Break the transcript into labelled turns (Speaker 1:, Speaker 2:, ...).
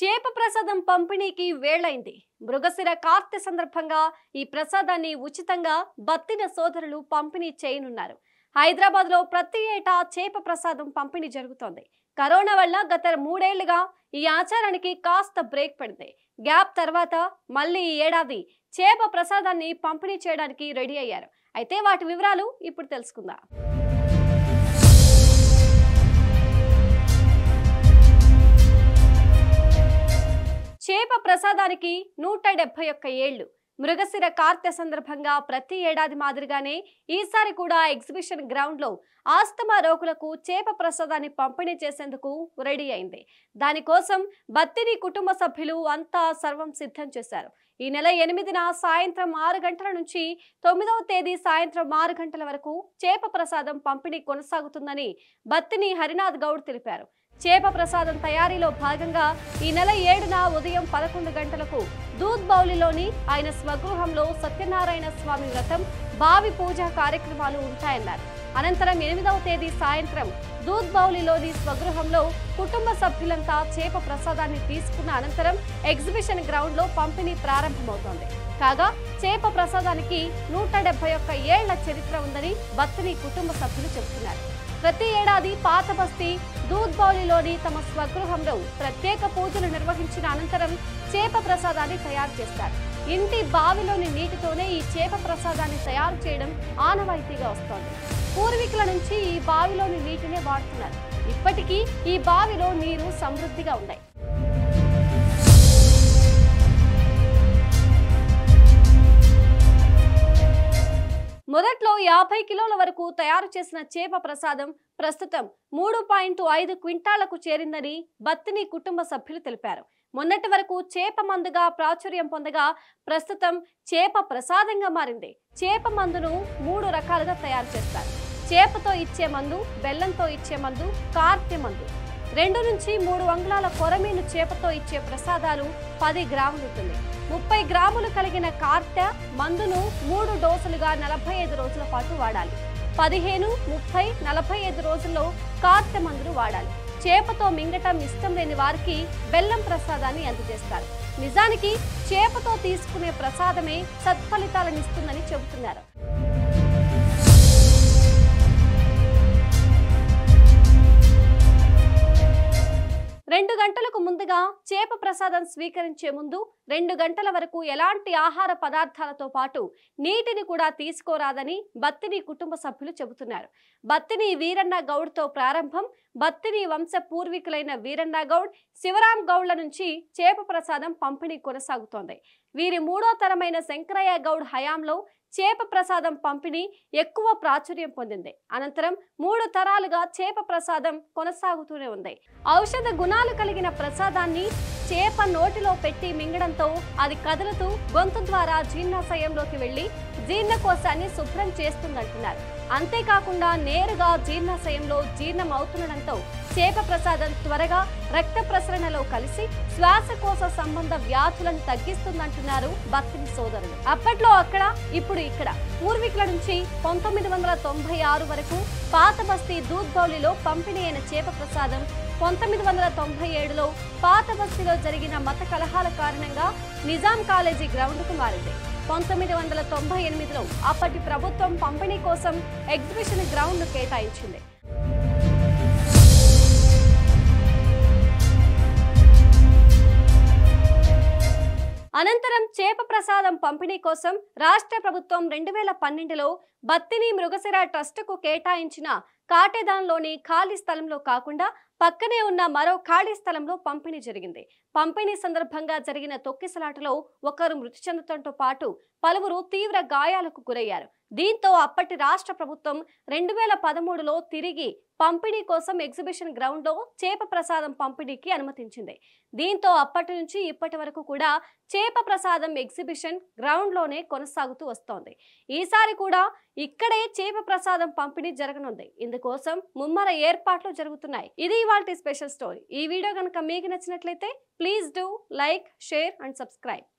Speaker 1: చేప ప్రసాదం పంపిణీకి వేళైంది మృగశిర కార్తె సందర్భంగా ఈ ప్రసాదాన్ని ఉచితంగా బత్తిన సోదరులు పంపిణీ చేయనున్నారు హైదరాబాద్ లో ప్రతి ఏటా చేప ప్రసాదం పంపిణీ జరుగుతోంది కరోనా వల్ల గత మూడేళ్లుగా ఈ ఆచారానికి కాస్త బ్రేక్ పడింది గ్యాప్ తర్వాత మళ్ళీ ఈ ఏడాది చేప ప్రసాదాన్ని పంపిణీ చేయడానికి రెడీ అయ్యారు అయితే వాటి వివరాలు ఇప్పుడు తెలుసుకుందాం చేప ప్రసాదానికి నూట డెబ్బై ఒక్క ఏళ్లు మృగశిర కార్తె సందర్భంగా ప్రతి ఏడాది మాదిరిగానే ఈసారి కూడా ఎగ్జిబిషన్ గ్రౌండ్ లో ఆస్తమా రోగులకు చేప ప్రసాదాన్ని పంపిణీ చేసేందుకు రెడీ అయింది దానికోసం బత్తిని కుటుంబ సభ్యులు అంతా సర్వం సిద్ధం చేశారు ఈ నెల ఎనిమిదిన సాయంత్రం ఆరు గంటల నుంచి తొమ్మిదవ తేదీ సాయంత్రం ఆరు గంటల వరకు చేప ప్రసాదం పంపిణీ కొనసాగుతుందని బత్తిని హరినాథ్ గౌడ్ తెలిపారు చేప ప్రసాదం తయారీలో భాగంగా ఈ నెల ఏడున ఉదయం పదకొండు గంటలకు దూద్ బౌలిలోని ఆయన స్వగృహంలో సత్యనారాయణ స్వామి వ్రతం బావి పూజ కార్యక్రమాలు ఉంటాయన్నారు అనంతరం ఎనిమిదవ తేదీ సాయంత్రం దూద్ బౌలిలోని స్వగృహంలో కుటుంబ సభ్యులంతా చేప ప్రసాదాన్ని తీసుకున్న అనంతరం ఎగ్జిబిషన్ గ్రౌండ్ లో పంపిణీ ప్రారంభమవుతోంది కాగా చేప ప్రసాదానికి నూట డెబ్బై ఒక్క ఏళ్ల చరిత్ర ఉందని బత్తిని కుటుంబ సభ్యులు చెబుతున్నారు ప్రతి ఏడాది పాత బస్తీ దూద్ బౌలిలోని తమ స్వగృహంలో ప్రత్యేక పూజలు నిర్వహించిన అనంతరం చేప ప్రసాదాన్ని తయారు చేస్తారు ఇంటి బావిలోని నీటితోనే ఈ చేప ప్రసాదాన్ని తయారు చేయడం ఆనవాయితీగా వస్తోంది పూర్వీకుల నుంచి ఈ బావిలోని నీటినే వాడుతున్నారు ఇప్పటికీ ఈ బావిలో నీరు సమృద్ధిగా ఉన్నాయి మొదట్లో యాభై కిలోల వరకు తయారు చేసిన చేప ప్రసాదం ప్రస్తుతం మూడు పాయింట్ ఐదు క్వింటాలకు చేరిందని బత్తిని కుటుంబ సభ్యులు తెలిపారు మొన్నటి వరకు చేప మందుగా ప్రాచుర్యం పొందగా ప్రస్తుతం చేప ప్రసాదంగా మారింది చేప మందును మూడు రకాలుగా తయారు చేస్తారు చేపతో ఇచ్చే మందు బెల్లంతో ఇచ్చే మందు కార్తె మందు రెండు నుంచి మూడు అంగుళాల కొరమీను చేపతో ఇచ్చే ప్రసాదాలు పది గ్రాములు ఉంటుంది ముప్పై గ్రాములు కలిగిన కార్తె మందును మూడు డోసులుగా నలభై ఐదు రోజుల పాటు వాడాలి పదిహేను ముప్పై నలభై ఐదు రోజుల్లో కార్తె మందును వాడాలి చేపతో మింగటం ఇష్టం లేని వారికి బెల్లం ప్రసాదాన్ని అందజేస్తారు నిజానికి చేపతో తీసుకునే ప్రసాదమే సత్ఫలితాలనిస్తుందని చెబుతున్నారు రెండు గంటలకు ముందుగా చేప ప్రసాదం స్వీకరించే ముందు రెండు గంటల వరకు ఎలాంటి ఆహార పదార్థాలతో పాటు నీటిని కూడా తీసుకోరాదని బత్తిని కుటుంబ సభ్యులు చెబుతున్నారు బత్తిని వీరన్న గౌడ్తో ప్రారంభం బత్తిని వంశ పూర్వీకులైన వీరన్న గౌడ్ శివరాం గౌడ్ల నుంచి చేప ప్రసాదం పంపిణీ కొనసాగుతోంది వీరి మూడో తరమైన శంకరయ్య గౌడ్ హయాంలో చేప ప్రసాదం పంపిణీ ఎక్కువ ప్రాచుర్యం పొందింది అనంతరం మూడు తరాలుగా చేప ప్రసాదం కొనసాగుతూనే ఉంది ఔషధ గుణాలు కలిగిన ప్రసాదాన్ని చేప నోటిలో పెట్టి మింగడంతో అది కదులుతూ గొంతు ద్వారా జీర్ణాశయంలోకి వెళ్లి జీర్ణకోశాన్ని శుభ్రం చేస్తుందంటున్నారు అంతేకాకుండా నేరుగా జీర్ణాశయంలో జీర్ణం అవుతుండడంతో చేప ప్రసాదం త్వరగా రక్త ప్రసరణలో కలిసి శ్వాసకోశ సంబంధ వ్యాధులను తగ్గిస్తుందంటున్నారు బత్తిని సోదరులు అప్పట్లో అక్కడ ఇప్పుడు ఇక్కడ పూర్వీకుల నుంచి పంతొమ్మిది వందల తొంభై ఆరు వరకు పాత బస్తీ దూద్ బౌలిలో పంపిణీ అయిన చేప ప్రసాదం పంతొమ్మిది వందల తొంభై ఏడులో పాత బస్తీలో జరిగిన మత కలహాల కారణంగా నిజాం కాలేజీ గ్రౌండ్కు మారింది పంతొమ్మిది వందల తొంభై ఎనిమిదిలో అప్పటి ప్రభుత్వం పంపిణీ కోసం ఎగ్జిబిషన్ గ్రౌండ్ కేటాయించింది అనంతరం చేప ప్రసాదం పంపిణీ కోసం రాష్ట్ర ప్రభుత్వం రెండు వేల పన్నెండులో బత్తిని మృగశిర ట్రస్టుకు కేటాయించిన కాటేదాన్లోని ఖాళీ స్థలంలో కాకుండా పక్కనే ఉన్న మరో ఖాళీ స్థలంలో పంపిణీ జరిగింది పంపిణీ సందర్భంగా జరిగిన తొక్కిసలాటలో ఒకరు మృతి చెందడంతో పాటు పలువురు తీవ్ర గాయాలకు గురయ్యారు దీంతో అప్పటి రాష్ట్ర ప్రభుత్వం రెండు వేల పదమూడులో తిరిగి పంపిణీ కోసం ఎగ్జిబిషన్ గ్రౌండ్ లో చేప ప్రసాదం పంపిణీకి అనుమతించింది దీంతో అప్పటి నుంచి ఇప్పటి వరకు కూడా చేప ప్రసాదం ఎగ్జిబిషన్ గ్రౌండ్ లోనే కొనసాగుతూ వస్తోంది ఈసారి కూడా ఇక్కడే చేప ప్రసాదం పంపిణీ జరగనుంది ఇందుకోసం ముమ్మర ఏర్పాట్లు జరుగుతున్నాయి ఇది ఇవాల్టి స్పెషల్ స్టోరీ ఈ వీడియో కనుక మీకు నచ్చినట్లయితే please do like share and subscribe